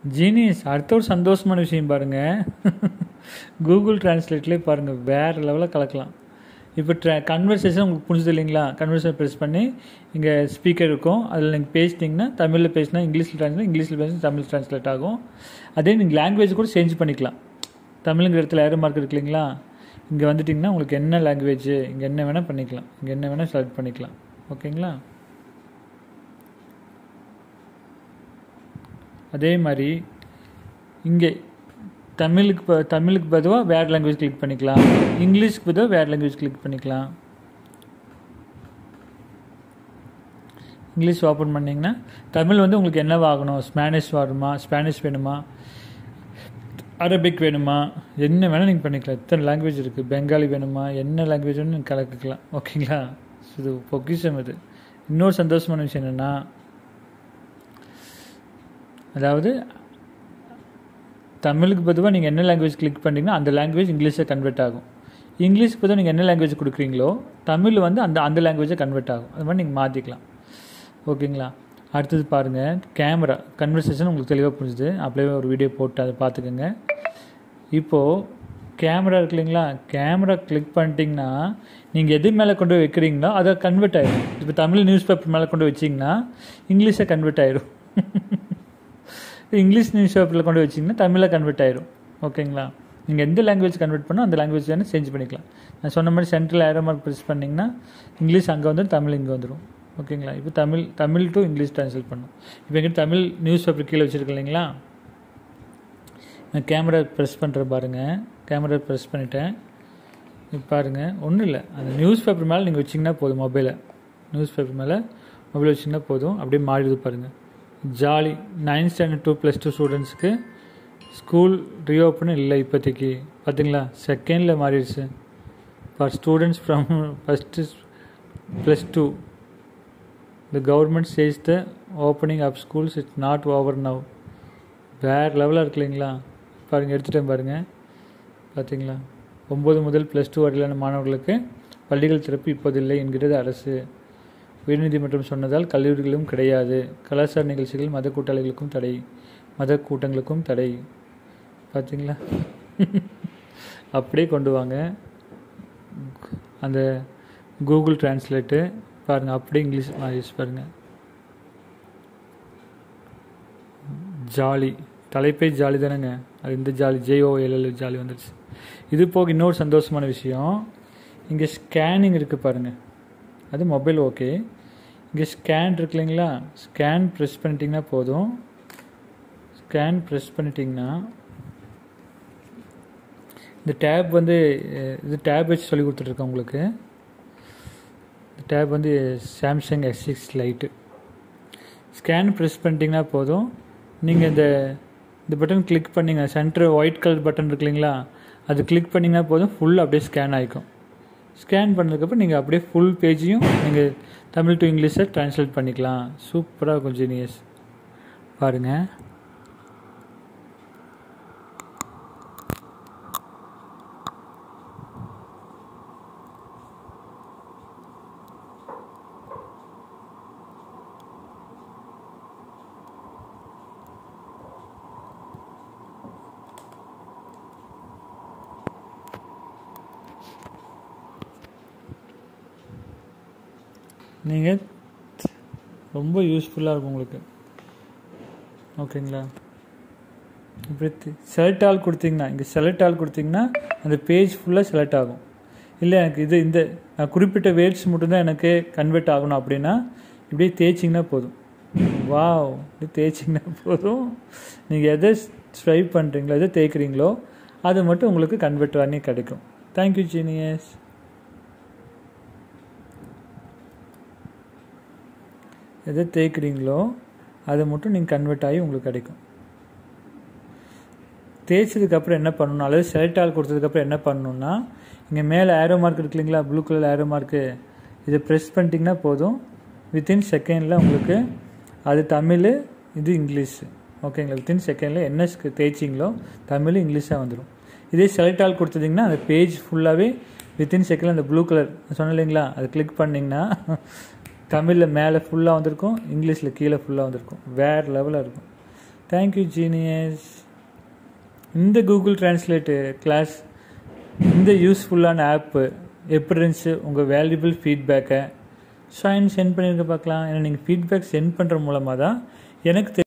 genius அடுத்த ஒரு சந்தோஷமான விஷயம் பாருங்க கூகுள் டிரான்ஸ்லேட்லேயே பாருங்க வேற லெவலில் கலக்கலாம் இப்போ ட்ரா கன்வர்சேஷன் உங்களுக்கு புரிஞ்சுது இல்லைங்களா கன்வர்சேஷன் ப்ரெஸ் பண்ணி இங்கே ஸ்பீக்கர் இருக்கும் அதில் நீங்கள் பேசிட்டிங்கன்னா தமிழில் பேசினா இங்கிலீஷில் ட்ரான்ஸ்லேட் இங்கிலீஷில் பேசினா தமிழ் ட்ரான்ஸ்லேட் ஆகும் அதே நீங்கள் லாங்குவேஜ் கூட சேஞ்ச் பண்ணிக்கலாம் தமிழுங்கிற இடத்துல ஏரோ மார்க் இருக்கு இல்லைங்களா இங்கே வந்துட்டிங்கன்னா உங்களுக்கு என்ன லாங்குவேஜ் இங்கே என்ன வேணால் பண்ணிக்கலாம் இங்கே என்ன வேணால் செலக்ட் பண்ணிக்கலாம் ஓகேங்களா அதே மாதிரி இங்கே தமிழுக்கு ப தமிழுக்கு பதுவாக வேறு லாங்குவேஜ் கிளிக் பண்ணிக்கலாம் இங்கிலீஷ்க்கு பதுவாக வேறு லாங்குவேஜ் கிளிக் பண்ணிக்கலாம் இங்கிலீஷ் ஓப்பன் பண்ணிங்கன்னா தமிழ் வந்து உங்களுக்கு என்ன ஆகணும் ஸ்பானிஷ் வருமா ஸ்பானிஷ் வேணுமா அரபிக் வேணுமா என்ன வேணால் நீங்கள் பண்ணிக்கலாம் எத்தனை லாங்குவேஜ் இருக்குது பெங்காலி வேணுமா என்ன லாங்குவேஜ் வேணும் நீங்கள் கலக்கிக்கலாம் ஓகேங்களா இது பொக்கிஷம் இது இன்னொரு சந்தோஷமான விஷயம் என்னென்னா அதாவது தமிழுக்கு பொதுவாக நீங்கள் என்ன லாங்குவேஜ் கிளிக் பண்ணிங்கன்னா அந்த லாங்குவேஜ் இங்கிலீஷில் கன்வெர்ட் ஆகும் இங்கிலீஷ்க்கு பொதுவாக நீங்கள் என்ன லாங்குவேஜ் கொடுக்குறீங்களோ தமிழ் வந்து அந்த அந்த லாங்குவேஜை கன்வெர்ட் ஆகும் அது மாதிரி நீங்கள் மாற்றிக்கலாம் ஓகேங்களா அடுத்தது பாருங்கள் கேமரா கன்வர்சேஷன் உங்களுக்கு தெளிவாக புரிஞ்சுது அப்படியே ஒரு வீடியோ போட்டு அதை பார்த்துக்கோங்க இப்போது கேமரா இருக்கு இல்லைங்களா கேமரா கிளிக் பண்ணிட்டீங்கன்னா நீங்கள் எது மேலே கொண்டு போய் வைக்கிறீங்களோ அதை கன்வெர்ட் ஆயிடும் இப்போ தமிழ் நியூஸ் பேப்பர் மேலே கொண்டு வச்சிங்கன்னா இங்கிலீஷை கன்வெர்ட் ஆயிடும் இங்கிலீஷ் நியூஸ் பேப்பரில் கொண்டு வச்சிங்கன்னா தமிழில் கன்வெர்ட் ஆயிரும் ஓகேங்களா நீங்கள் எந்த லாங்குவேஜ் கன்வெர்ட் பண்ணோ அந்த லாங்குவேஜ் வேணால் சேஞ்ச் பண்ணிக்கலாம் நான் சொன்ன மாதிரி சென்ட்ரல் ஏரோ மார்க் ப்ரெஸ் பண்ணிங்கன்னா இங்கிலீஷ் அங்கே வந்துடும் தமிழ் இங்கே வந்துடும் ஓகேங்களா இப்போ Tamil Tamil to English translate பண்ணும் இப்போ எங்கிட்ட தமிழ் நியூஸ் பேப்பர் கீழே வச்சுருக்கேன் இல்லைங்களா நான் கேமரா ப்ரெஸ் பண்ணுறேன் பாருங்கள் கேமரா ப்ரெஸ் பண்ணிட்டேன் இப்போ பாருங்கள் ஒன்றும் இல்லை அந்த நியூஸ் பேப்பர் மேலே நீங்கள் வச்சிங்கன்னா போதும் மொபைலை நியூஸ் பேப்பர் மேலே மொபைல் வச்சிங்கன்னா போதும் அப்படியே மாறிடுது பாருங்கள் jolly ninth standard two plus two ஸ்டூடெண்ட்ஸ்க்கு ஸ்கூல் ரீஓப்பன் இல்லை இப்போதைக்கு பார்த்தீங்களா செகண்டில் மாறிடுச்சு for students from first plus two the government says the opening of schools it's not over now வேறு லெவலாக இருக்கு இல்லைங்களா பாருங்கள் எடுத்துட்டேன் பாருங்கள் பார்த்தீங்களா ஒம்பது முதல் ப்ளஸ் டூ வரையிலான மாணவர்களுக்கு பள்ளிகள் திறப்பு இப்போதில்லை என்கிறது அரசு உயர்நீதிமன்றம் சொன்னதால் கல்லூரிகளும் கிடையாது கலாச்சார நிகழ்ச்சிகள் மத கூட்டாளிகளுக்கும் தடை மத கூட்டங்களுக்கும் தடை பார்த்தீங்களா அப்படியே கொண்டு வாங்க அந்த கூகுள் டிரான்ஸ்லேட்டு பாருங்கள் அப்படியே இங்கிலீஷ் மாறிடுச்சு பாருங்கள் ஜாலி தலைப்பே ஜாலி தானேங்க அது இந்த ஜாலி ஜேஓஎல்எல் ஜாலி வந்துடுச்சு இது போக இன்னொரு சந்தோஷமான விஷயம் இங்கே ஸ்கேனிங் இருக்குது பாருங்கள் அது மொபைல் ஓகே இங்கே ஸ்கேன் இருக்கு இல்லைங்களா ஸ்கேன் ப்ரெஸ் பண்ணிட்டீங்கன்னா போதும் ஸ்கேன் ப்ரெஸ் பண்ணிட்டீங்கன்னா இந்த டேப் வந்து இது டேப் வச்சு சொல்லி கொடுத்துட்ருக்கேன் உங்களுக்கு இந்த டேப் வந்து Samsung S six lite scan press பண்ணிட்டீங்கன்னா போதும் நீங்கள் இந்த இந்த பட்டன் கிளிக் பண்ணிங்க சென்டர் ஒயிட் கலர் பட்டன் இருக்கு இல்லைங்களா அது கிளிக் பண்ணிங்கன்னா போதும் ஃபுல் அப்படியே ஸ்கேன் ஆகிக்கும் ஸ்கேன் பண்ணதுக்கப்புறம் நீங்கள் அப்படியே ஃபுல் பேஜையும் நீங்கள் தமிழ் டு இங்கிலீஷை ட்ரான்ஸ்லேட் பண்ணிக்கலாம் சூப்பராக இருக்கும் ஜீனியஸ் பாருங்கள் நீங்கள் ரொம்ப யூஸ்ஃபுல்லாக இருக்கும் உங்களுக்கு ஓகேங்களா இப்படி செலக்ட் ஆல் கொடுத்தீங்கன்னா இங்கே செலக்ட் ஆல் கொடுத்தீங்கன்னா அந்த பேஜ் ஃபுல்லாக செலக்ட் ஆகும் இல்லை எனக்கு இது இந்த நான் குறிப்பிட்ட வேர்ட்ஸ் மட்டும்தான் எனக்கு கன்வெர்ட் ஆகணும் அப்படின்னா இப்படியே தேய்ச்சிங்கன்னா போதும் வாவ் இப்படி தேய்ச்சிங்கன்னா போதும் நீங்கள் எதை ஸ்வைப் பண்ணுறீங்களோ எதை தேய்க்கிறீங்களோ அது மட்டும் உங்களுக்கு கன்வெர்ட் பண்ணி கிடைக்கும் தேங்க்யூ ஜீனியஸ் எதை தேய்க்கிறீங்களோ அதை மட்டும் நீங்கள் கன்வெர்ட் ஆகி உங்களுக்கு கிடைக்கும் தேய்ச்சதுக்கப்புறம் என்ன பண்ணணும் அல்லது செலக்ட் ஆல் கொடுத்ததுக்கப்புறம் என்ன பண்ணணும்னா இங்கே மேலே ஏரோ மார்க் இருக்கு இல்லைங்களா ப்ளூ கலர் ஏரோ மார்க்கு இதை ப்ரெஸ் பண்ணிட்டீங்கன்னா போதும் வித்தின் செகண்டில் உங்களுக்கு அது தமிழ் இது இங்கிலீஷ் ஓகேங்களா வித்தின் செகண்டில் என்ன தேய்ச்சிங்களோ தமிழ் இங்கிலீஷாக வந்துடும் இதே செலக்ட் ஆல் கொடுத்ததிங்கன்னா அந்த பேஜ் ஃபுல்லாகவே வித்தின் செகண்டில் அந்த ப்ளூ கலர் சொன்னேன் இல்லைங்களா அது கிளிக் பண்ணிங்கன்னா தமிழில் மேலே ஃபுல்லாக வந்திருக்கும் இங்கிலீஷில் கீழே ஃபுல்லாக வந்திருக்கும் வேறு லெவலில் இருக்கும் தேங்க்யூ ஜீனியஸ் இந்த கூகுள் டிரான்ஸ்லேட்டு கிளாஸ் இந்த யூஸ்ஃபுல்லான ஆப்பு எப்படி இருந்துச்சு உங்கள் வேல்யூபிள் ஃபீட்பேக்கை ஷாயின் சென்ட் பண்ணியிருக்க பார்க்கலாம் ஏன்னா நீங்கள் ஃபீட்பேக் சென்ட் பண்ணுற மூலமாக தான் எனக்கு தெரி-